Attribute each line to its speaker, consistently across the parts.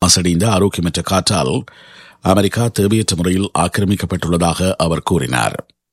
Speaker 1: மாசடைந்த ஆரோக்கியமற்ற காற்றால் அமெரிக்கா தேவையற்ற முறையில் ஆக்கிரமிக்கப்பட்டுள்ளதாக அவர் கூறினார்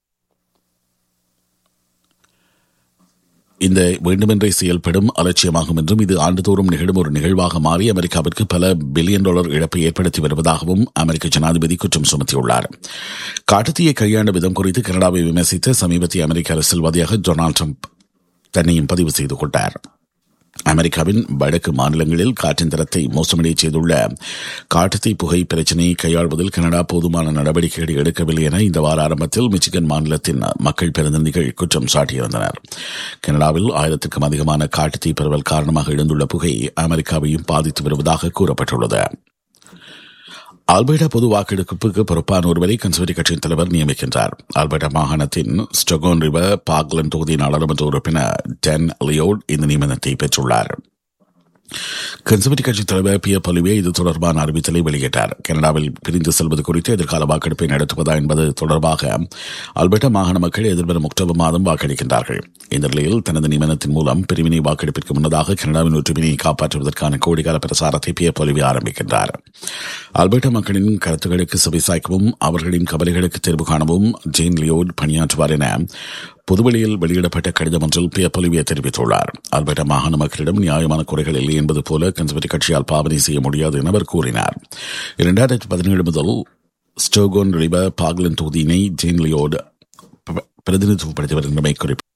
Speaker 1: இந்த வேண்டுமென்றே செயல்படும் அலட்சியமாகும் என்றும் இது ஆண்டுதோறும் நிகழும் ஒரு நிகழ்வாக மாறி அமெரிக்காவிற்கு பல பில்லியன் டாலர் இழப்பை ஏற்படுத்தி வருவதாகவும் அமெரிக்க ஜனாதிபதி குற்றம் சுமத்தியுள்ளார் காட்டுத்தீயை கையாண்ட விதம் குறித்து கனடாவை விமர்சித்த சமீபத்திய அமெரிக்க அரசியல்வாதியாக டொனால்டு ட்ரம்ப் தன்னையும் பதிவு செய்து கொண்டார் அமெரிக்காவின் வடக்கு மாநிலங்களில் காற்றின் தரத்தை மோசமடைய செய்துள்ள காட்டுத்தீ புகை பிரச்சினையை கையாள்வதில் கனடா போதுமான நடவடிக்கைகளை எடுக்கவில்லை என இந்த வார ஆரம்பத்தில் மிச்சிகன் மாநிலத்தின் மக்கள் பிரதிநிதிகள் குற்றம் சாட்டியிருந்தனர் கனடாவில் ஆயிரத்திற்கும் அதிகமான காட்டுத்தீ பரவல் காரணமாக எழுந்துள்ள புகை அமெரிக்காவையும் பாதித்து வருவதாக கூறப்பட்டுள்ளது ஆல்பர்டா பொது வாக்கெடுப்புக்கு பொறுப்பான ஒருவரை கன்சர்வேட்டிவ் கட்சியின் தலைவர் நியமிக்கின்றார் ஆல்பர்டா மாகாணத்தின் ஸ்டொகோன் ரிவர் பாக்லன் தொகுதி நாடாளுமன்ற உறுப்பினர் டென் லியோட் இந்த நியமனத்தை பெற்றுள்ளார் கன்சர்வேட்டிவ் கட்சி தலைவர் பி பொலிவே இது தொடர்பான அறிவித்தலை வெளியிட்டார் கனடாவில் பிரிந்து செல்வது குறித்து எதிர்கால வாக்கெடுப்பை நடத்துவதா என்பது தொடர்பாக அல்பர்டா மாகாண மக்கள் எதிர்வரும் அக்டோபர் மாதம் வாக்களிக்கின்றார்கள் இந்த நிலையில் தனது நியமனத்தின் மூலம் பிரிவினை வாக்கெடுப்பிற்கு முன்னதாக கனடாவின் ஒற்றுமையை காப்பாற்றுவதற்கான கோடிகால பிரசாரத்தை பி பொலிவே ஆரம்பிக்கின்றார் அல்பர்டா மக்களின் கருத்துக்களுக்கு செவிசாய்க்கவும் அவர்களின் கவலைகளுக்கு தீர்வு காணவும் ஜேன் லியோட் பணியாற்றுவார் என பொதுவெளியில் வெளியிடப்பட்ட கடிதம் ஒன்றில் பி பொலிவியா தெரிவித்துள்ளார் அல்பர்டா மாகாண மக்களிடம் நியாயமான குறைகள் இல்லை என்பது போல கன்சர்வேட்டிவ் கட்சியால் பாவனை செய்ய முடியாது என அவர் கூறினார் இரண்டாயிரத்தி பதினேழு முதல் ஸ்டோகோன் ரிவர் பாக்லன் தொகுதியினை ஜேன் லியோடு பிரதிநிதித்துவப்படுத்தி வருகின்றமை குறிப்பிட்டார்